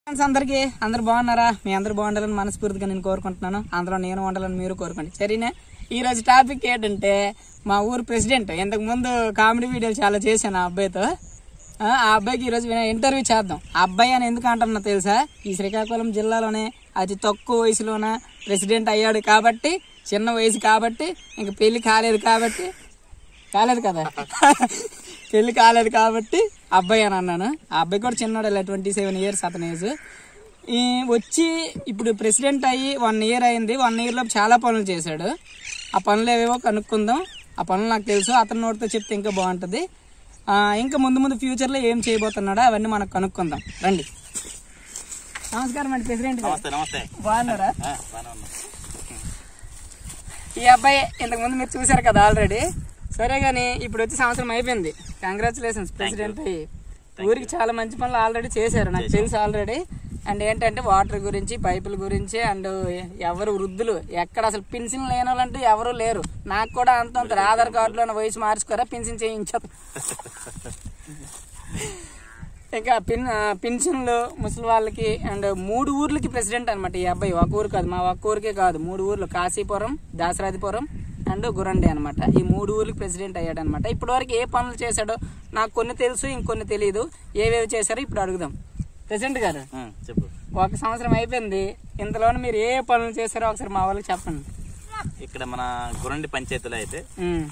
Friends అందరికి అందరు బాగున్నారా మీ అందరు బాగుండాలని మనస్ఫూర్తిగా నేను కోరుకుంటున్నాను అందులో నేను ఉండాలని మీరు కోరుకోండి సరేనా ఈ రోజు టాపిక్ ఏంటంటే మా ఊరు ప్రెసిడెంట్ ఇంతకు ముందు కామెడీ వీడియోలు చాలా చేశాను ఆ అబ్బాయితో ఆ ఆ అబ్బాయికి ఈరోజు ఇంటర్వ్యూ చేద్దాం ఆ అబ్బాయి అని ఎందుకు అంటున్నా తెలుసా ఈ శ్రీకాకుళం జిల్లాలోనే అతి తక్కువ వయసులోన ప్రెసిడెంట్ అయ్యాడు కాబట్టి చిన్న వయసు కాబట్టి ఇంక పెళ్లి కాలేదు కాబట్టి కాలేదు కదా పెళ్లి కాలేదు కాబట్టి అబ్బాయి అని అన్నాను ఆ అబ్బాయి కూడా చిన్నోడు ట్వంటీ సెవెన్ ఇయర్స్ అతని ఏజ్ ఈ వచ్చి ఇప్పుడు ప్రెసిడెంట్ అయ్యి వన్ ఇయర్ అయింది వన్ ఇయర్లో చాలా పనులు చేశాడు ఆ పనులు ఏవేవో కనుక్కుందాం ఆ పనులు నాకు తెలుసు అతని నోటితో చెప్తే ఇంకా బాగుంటుంది ఆ, ఇంకా ముందు ముందు ఫ్యూచర్లో ఏం చేయబోతున్నాడో అవన్నీ మనకు కనుక్కుందాం రండి నమస్కారం అండి ప్రెసిడెంట్ గారు నమస్తే నమస్తే బాగున్నారా ఆ, బాగానే ఉన్నా ఈ అబ్బాయి ఇంతకు ముందు మీరు చూశారు కదా ఆల్రెడీ సరే కానీ ఇప్పుడు వచ్చి సంవత్సరం అయిపోయింది కంగ్రాచులేషన్స్ ప్రెసిడెంట్ అయ్యి ఊరికి చాలా మంచి పనులు ఆల్రెడీ చేశారు నాకు తెలుసు ఆల్రెడీ అండ్ ఏంటంటే వాటర్ గురించి పైపుల గురించి అండ్ ఎవరు వృద్ధులు ఎక్కడ అసలు పెన్షన్ లేని వాళ్ళంటూ ఎవరు లేరు నాకు కూడా అంత ఉంటుంది ఆధార్ కార్డులో వయసు మార్చుకోరా పెన్షన్ చేయించదు ఇంకా పిన్ ఆ, పెన్షన్లు ముసలి వాళ్ళకి అండ్ మూడు ఊర్లకి ప్రెసిడెంట్ అనమాట ఈ అబ్బాయి ఒక ఊరు కాదు మా ఒక్క ఊరికే కాదు మూడు ఊర్లు కాశీపురం దాసరాధిపురం అండ్ గురండి అనమాట ఈ మూడు ఊర్లకి ప్రెసిడెంట్ అయ్యాడు అనమాట ఇప్పటి వరకు ఏ పనులు చేశాడో నాకు కొన్ని తెలుసు ఇంకొన్ని తెలియదు ఏవేవి చేశారో ఇప్పుడు అడుగుదాం ప్రెసిడెంట్ గారు ఆ, చెప్పు ఒక సంవత్సరం అయిపోయింది ఇంతలోనే మీరు ఏ పనులు చేశారో ఒకసారి మా వాళ్ళకి చెప్పండి ఇక్కడ మన గురండి పంచాయతీలో అయితే ఉమ్,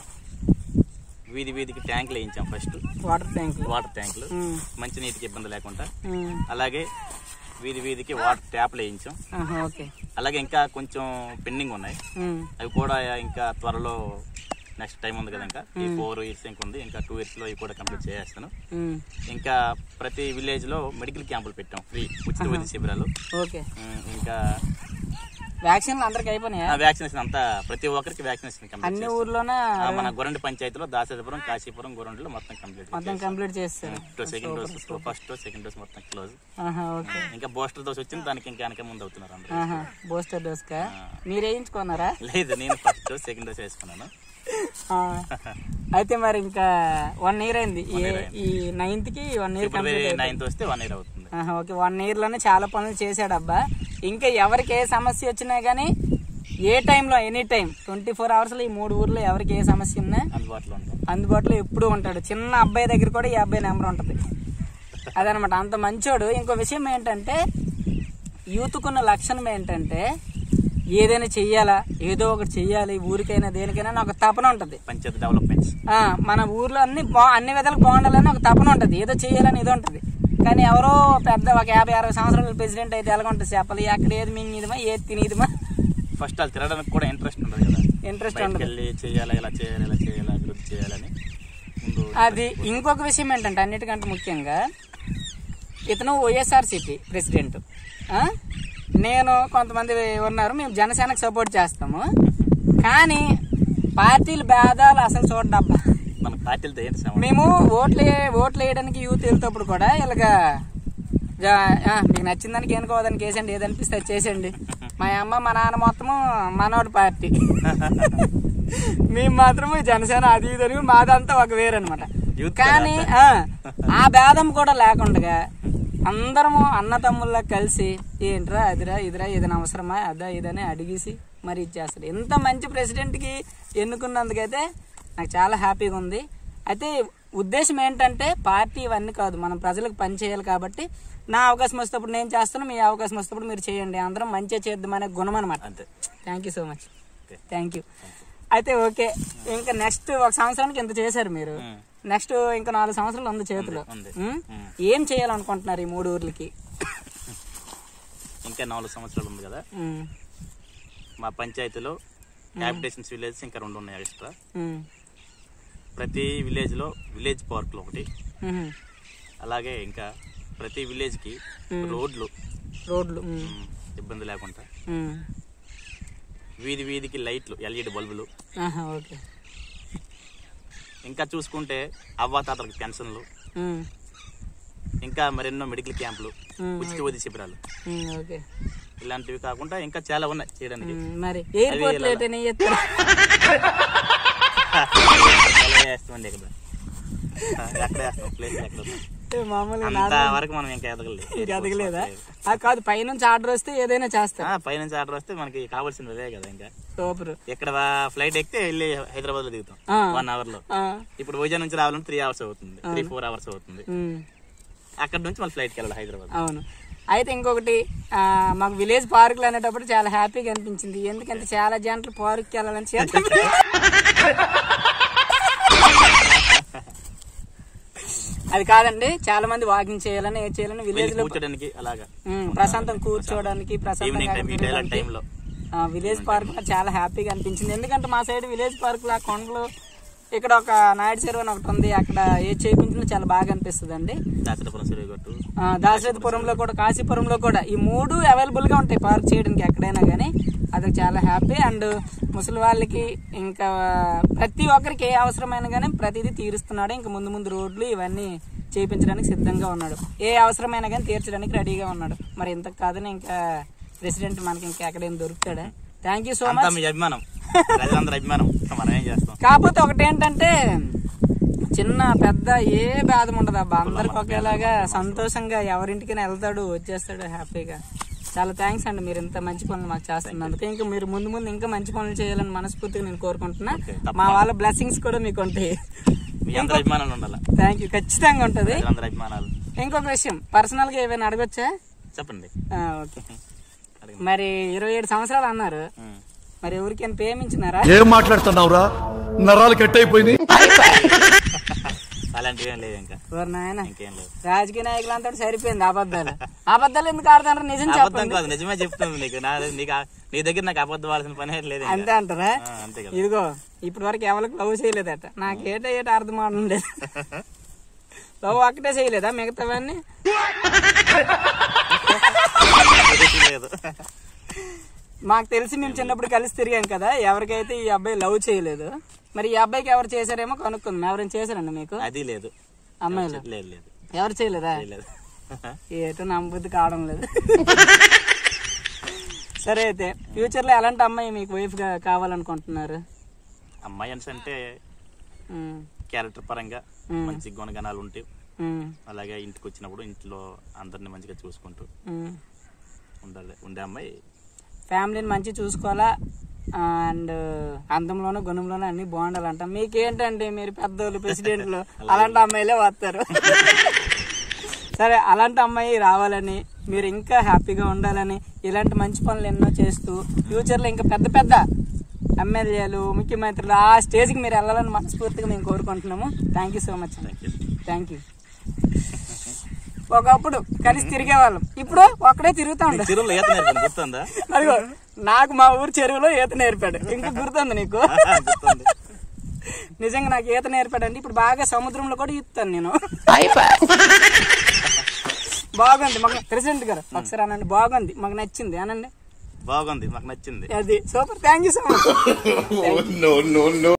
వీధి వీధికి ట్యాంకులు వేయించాం ఫస్ట్ వాటర్ ట్యాంకులు వాటర్ ట్యాంకులు ఉమ్, మంచి నీటికి ఇబ్బంది లేకుండా ఉమ్, అలాగే వీధి వీధికి వాటర్ ట్యాప్లు వేయించాం ఆహా, ఓకే అలాగే ఇంకా కొంచెం పెండింగ్ ఉన్నాయి ఉమ్, అవి కూడా ఇంకా త్వరలో నెక్స్ట్ టైం ఉంది కదా ఇంకా ఈ ఫోర్ ఇయర్స్ ఇంకా ఉంది ఇంకా టూ ఇయర్స్ లో ఇవి కూడా కంప్లీట్ చేసేస్తాను ఉమ్, ఇంకా ప్రతి విలేజ్ లో మెడికల్ క్యాంపులు పెట్టాం ఫ్రీ ఉచిత వైద్య శిబిరాలు ఓకే ఉమ్, ఇంకా వ్యాక్సిన్లు అందరికి అయిపోయినాయా వ్యాక్సినేషన్ అంతా ప్రతి ఒక్కరికి వ్యాక్సినేషన్ కంప్లీట్ అన్ని ఊర్లోనే ఆ, మన గొరండి పంచాయతీలో దాసరిపురం కాశీపురం గొరండిలో మొత్తం కంప్లీట్ మొత్తం కంప్లీట్ చేస్తారు second dose first dose second dose మొత్తం క్లోజ్ ఆహా ఓకే ఇంకా బూస్టర్ డోస్ వచ్చింది దానికి ఇంకా వెనక ముందు అవుతున్నారు అందరూ ఆహా బూస్టర్ డోస్ కా మీరు వేయించుకున్నారా లేదు నేను ఫస్ట్ డోస్ సెకండ్ డోస్ వేసుకున్నాను ఆ, అయితే మరి ఇంకా వన్ ఇయర్ అయింది ఏ- ఈ నైన్త్ కి వన్ ఇయర్ ఫిబ్రవరి నైన్త్ వస్తే వన్ ఇయర్ అవుతుంది ఆహా, ఓకే వన్ ఇయర్ లోనే చాలా పనులు చేశాడు అబ్బా ఇంకా ఎవరికి ఏ సమస్య వచ్చినా గానీ ఏ టైంలో any time twenty four hours లో ఈ మూడు ఊర్లో ఎవరికి ఏ సమస్య ఉన్నా అందుబాటులో ఉంటాం అందుబాటులో ఎప్పుడూ ఉంటాడు చిన్న అబ్బాయి దగ్గర కూడా ఈ అబ్బాయి నెంబర్ ఉంటుంది అదనమాట అంత మంచోడు ఇంకో విషయం ఏంటంటే యూత్కున్న లక్షణం ఏంటంటే ఏదైనా చెయ్యాలా ఏదో ఒకటి చెయ్యాలి ఊరికైనా దేనికైనా అని ఒక తపన ఉంటుంది పంచాయతీ డెవలప్మెంట్స్ ఆ, మన ఊర్లో అన్ని బా అన్ని విధాలకు బాగుండాలని ఒక తపన ఉంటుంది ఏదో చెయ్యాలని ఇది ఉంటుంది కానీ ఎవరో పెద్ద ఒక యాభై అరవై సంవత్సరాల ప్రెసిడెంట్ అయితే ఎలాగ ఉంటుంది చెప్పాలి ఎక్కడ ఏది మింగిదిమా ఏది తినేదిమా ఫస్ట్ వాళ్ళు తిరగడానికి కూడా ఇంట్రెస్ట్ ఉండదు కదా ఇంట్రెస్ట్ బయటకు ఉండదు వెళ్ళి చేయాలి ఇలా చేయాలి ఇలా చేయాలి అభివృద్ధి చేయాలని ముందు అది ఇంకొక విషయం ఏంటంటే అన్నిటికంటే ముఖ్యంగా ఇతను వైఎస్ఆర్సిపి ప్రెసిడెంట్ ఆ? నేను కొంతమంది ఉన్నారు మేము జనసేనకు సపోర్ట్ చేస్తాము కానీ పార్టీల భేదాలు అసలు చూడబ్బా మన పార్టీలతో ఏంటి సంబంధం మేము ఓట్లు వే- ఓట్లు వేయడానికి యూత్ వెళ్తేప్పుడు కూడా ఇలాగా జా- ఆ, మీకు నచ్చిన దానికి ఏనుకోవదానికి వేసండి ఏదనిపిస్తే అది చేసేయండి మా అమ్మ మా నాన్న మొత్తము మనోడి పార్టీ మేము మాత్రం జనసేన అది ఇది అని మాదంతా ఒక వేరనమాట Youth కానీ ఆ, ఆ భేదం కూడా లేకుండా అందరము అన్న తమ్ముళ్ళ కలిసి ఏంట్రా అదిరా ఇదిరా ఏదైనా అవసరమా అదా ఇదని అడిగేసి మరి ఇచ్చేస్తారు ఇంత మంచి ప్రెసిడెంట్కి ఎన్నుకున్నందుకైతే నాకు చాలా హ్యాపీగా ఉంది అయితే ఉద్దేశం ఏంటంటే పార్టీ ఇవన్నీ కాదు మనం ప్రజలకు పని చేయాలి కాబట్టి నా అవకాశం వస్తేప్పుడు నేను చేస్తాను మీ అవకాశం వస్తేప్పుడు మీరు చేయండి అందరం మంచిగా చేద్దామనే గుణం అనమాట అంతే thank you so much okay thank you అయితే ఓకే ఇంకా నెక్స్ట్ ఒక సంవత్సరానికి ఇంత చేశారు మీరు ఉమ్. నెక్స్ట్ ఇంకా నాలుగు సంవత్సరాలు ఉంది చేతిలో ఉంది. ఉమ్? ఉమ్. ఏం చేయాలనుకుంటున్నారు ఈ మూడు ఊర్లకి ఇంకా నాలుగు సంవత్సరాలు ఉంది కదా ఉమ్, మా పంచాయతీలో హ్యాబిటేషన్స్ విలేజ్ ఇంకా రెండు ఉన్నాయి ఎక్స్ట్రా ఉమ్, ప్రతి విలేజ్ లో విలేజ్ పార్కులు ఒకటి ఉమ్, అలాగే ఇంకా ప్రతి విలేజ్ కి రోడ్లు రోడ్లు ఉమ్, ఉమ్, ఇబ్బంది లేకుండా ఉమ్. వీధి వీధికి లైట్లు ఎల్ఈడి బల్బులు ఆహా, ఓకే ఇంకా చూసుకుంటే అవ్వాతాతలకు పెన్షన్లు ఉమ్, ఇంకా మరెన్నో మెడికల్ క్యాంపులు ఉమ్, ఉచిత వైద్య శిబిరాలు ఉమ్, ఓకే ఇలాంటివి కాకుండా ఇంకా చాలా ఉన్నాయి చేయడానికి ఉమ్, మరి ఎయిర్పోర్ట్ లో ఎటైనా చేస్తారు చాలా వేస్తామండి ఇక్కడ ఎక్కడ వేస్తాం ప్లేస్ ఎక్కడ ఉంది? ఏ మామూలుగా అంత వరకు మనం ఇంకా ఎదగలేదు ఇంకా ఎదగలేదా ఆ కాదు పైనుంచి ఆర్డర్ వస్తే ఏదైనా చేస్తా ఆ, పైనుంచి ఆర్డర్ వస్తే మనకి కావాల్సినవి అవే కదా ఇంకా సూపర్ ఇక్కడ ఫ్లైట్ ఎక్కితే వెళ్ళి హైదరాబాద్ లో దిగుతాం ఆ. వన్ అవర్ లో ఆ, ఇప్పుడు వైజాగ్ నుంచి రావాలంటే త్రీ అవర్స్ అవుతుంది త్రీ ఫోర్ అవర్స్ అవుతుంది ఉమ్, అక్కడ నుంచి మళ్ళీ ఫ్లైట్కి వెళ్ళాలి హైదరాబాద్ అవును అయితే ఇంకొకటి ఆ, మాకు విలేజ్ పార్కులు అనేటప్పుడు చాలా హ్యాపీగా అనిపించింది ఎందుకంటే చాలా జంటలు పార్క్కి వెళ్ళాలని చేత అది కాదండి చాలా మంది వాకింగ్ చేయాలని ఏ చేయాలని విలేజ్ లో కూర్చోడానికి అలాగా ఉమ్, ప్రశాంతం కూర్చోవడానికి ఈవినింగ్ టైం ఈ డైలాగ్ ప్రశాంతంగా టైంలో విలేజ్ పార్క్ లో చాలా హ్యాపీగా అనిపించింది ఎందుకంటే మా సైడ్ విలేజ్ పార్క్ లో ఆ కొండలు ఇక్కడ ఒక నాయుడు చెరువు అని ఒకటి ఉంది అక్కడ ఏ చేయించినా చాలా బాగా అనిపిస్తుంది అండి దాసరపురం సిరిగట్టు దాశరథపురంలో కూడా కాశీపురంలో కూడా ఈ మూడు అవైలబుల్ గా ఉంటాయి పార్క్ చేయడానికి ఎక్కడైనా కానీ అది చాలా హ్యాపీ అండ్ ముసలి వాళ్ళకి ఇంకా ప్రతి ఒక్కరికి ఏ అవసరమైనా కానీ ప్రతిదీ తీరుస్తున్నాడు ఇంకా ముందు ముందు రోడ్లు ఇవన్నీ చేయించడానికి సిద్ధంగా ఉన్నాడు ఏ అవసరమైనా కానీ తీర్చడానికి రెడీగా ఉన్నాడు మరి ఇంత కాదని ఇంకా ప్రెసిడెంట్ మనకి ఇంకా ఎక్కడైనా దొరుకుతాడా థ్యాంక్ యూ సో అంతా మచ్ మీ అభిమానం ప్రజలందరూ అభిమానం మనం ఏం చేస్తాం కాకపోతే ఒకటి ఏంటంటే చిన్న పెద్ద ఏ భేదం ఉండదు అబ్బా అందరికి ఒకేలాగా సంతోషంగా ఎవరింటికైనా వెళ్తాడు వచ్చేస్తాడు హ్యాపీగా చాలా థ్యాంక్స్ అండి మీరు ఇంత మంచి పనులు మాకు చేస్తున్నందుకు ఇంకా మీరు ముందు ముందు ఇంకా మంచి పనులు చేయాలని మనస్ఫూర్తిగా నేను కోరుకుంటున్నా మా వాళ్ళ బ్లెస్సింగ్స్ కూడా మీకు ఉంటాయి మీ అందరూ అభిమానాలు ఉండాలి థ్యాంక్ యూ ఖచ్చితంగా ఉంటది ప్రజలందరూ అభిమానాలు ఇంకొక విషయం పర్సనల్ గా ఏమైనా అడగొచ్చా చెప్పండి ఆ, ఓకే అడగండి. మరి ఇరవై ఏడు సంవత్సరాలు అన్నారు ఉమ్. మరి ఎవరికైనా ప్రేమించినారా ఏం మాట్లాడుతున్నావురా నరాలు కట్ అయిపోయింది అలాంటివి ఏం లేదు ఇంకా ఎవరు నాయన ఇంకేం లేదు రాజకీయ నాయకులంతా సరిపోయింది అబద్ధాలు అబద్ధాలు ఎందుకు ఆడుతున్నారు నిజం అబద్ధం చెప్పండి కాదు నిజమే చెప్తాను నీకు నా నీకు ఆ- నీ దగ్గర నాకు అబద్ధం వాల్సిన పని ఏం లేదు ఇంకా. అంతే అంటారా ఆ, అంతే కదా ఇదిగో ఇప్పటి వరకు ఎవరికి లవ్ చేయలేదట నాకు ఏట ఏట అర్థం అవడం లవ్ ఒక్కటే చేయలేదా మిగతావన్నీ ఇది లేదు మాకు తెలిసి మేము చిన్నప్పుడు కలిసి తిరిగాం కదా ఎవరికైతే ఈ అబ్బాయి లవ్ చేయలేదు మరి ఈ అబ్బాయికి ఎవరు చేశారేమో కనుక్కుందాం ఎవరైనా చేశారండి మీకు అది లేదు అమ్మాయిలు లేదు లేదు ఎవరు చేయలేదా లేదు ఏటో నమ్మబుద్ధి కావడం లేదు సరే అయితే ఫ్యూచర్ లో ఎలాంటి అమ్మాయి మీకు వైఫ్ గా కావాలనుకుంటున్నారు అమ్మాయి అనేసి అంటే ఉమ్, క్యారెక్టర్ పరంగా మ్మ్. మంచి గుణగణాలు ఉంటాయి ఉమ్, అలాగే ఇంటికి వచ్చినప్పుడు ఇంట్లో అందరిని మంచిగా చూసుకుంటూ ఉమ్. ఉండాలి ఉండే అమ్మాయి ఫ్యామిలీని మంచి చూసుకోవాలా అండ్ అందంలోనూ గుణంలోనూ అన్ని బాగుండాలంట మీకేంటంటే మీరు పెద్దోళ్ళు ప్రెసిడెంట్లు అలాంటి అమ్మాయిలే వస్తారు సరే అలాంటి అమ్మాయి రావాలని మీరు ఇంకా హ్యాపీగా ఉండాలని ఇలాంటి మంచి పనులు ఎన్నో చేస్తూ ఫ్యూచర్లో ఇంకా పెద్ద పెద్ద ఎమ్మెల్యేలు ముఖ్యమంత్రులు ఆ స్టేజ్కి మీరు వెళ్ళాలని మనస్ఫూర్తిగా మేము కోరుకుంటున్నాము థ్యాంక్ యూ సో మచ్ అండి థ్యాంక్ యూ థ్యాంక్ యూ ఒకప్పుడు కలిసి తిరిగేవాళ్ళం ఇప్పుడు ఒక్కడే తిరుగుతా ఉండదు చెరువులో ఈత నేర్పండి గుర్తుందా అదిగో నాకు మా ఊరు చెరువులో ఈత నేర్పాడు ఇంకా గుర్తుంది నీకు గుర్తుంది నిజంగా నాకు ఈత నేర్పాడండి ఇప్పుడు బాగా సముద్రంలో కూడా ఈతాను నేను బాగుంది మాకు ప్రెసిడెంట్ గారు ఒకసారి అనండి బాగుంది మాకు నచ్చింది అనండి బాగుంది మాకు నచ్చింది అది super thank you so much no no no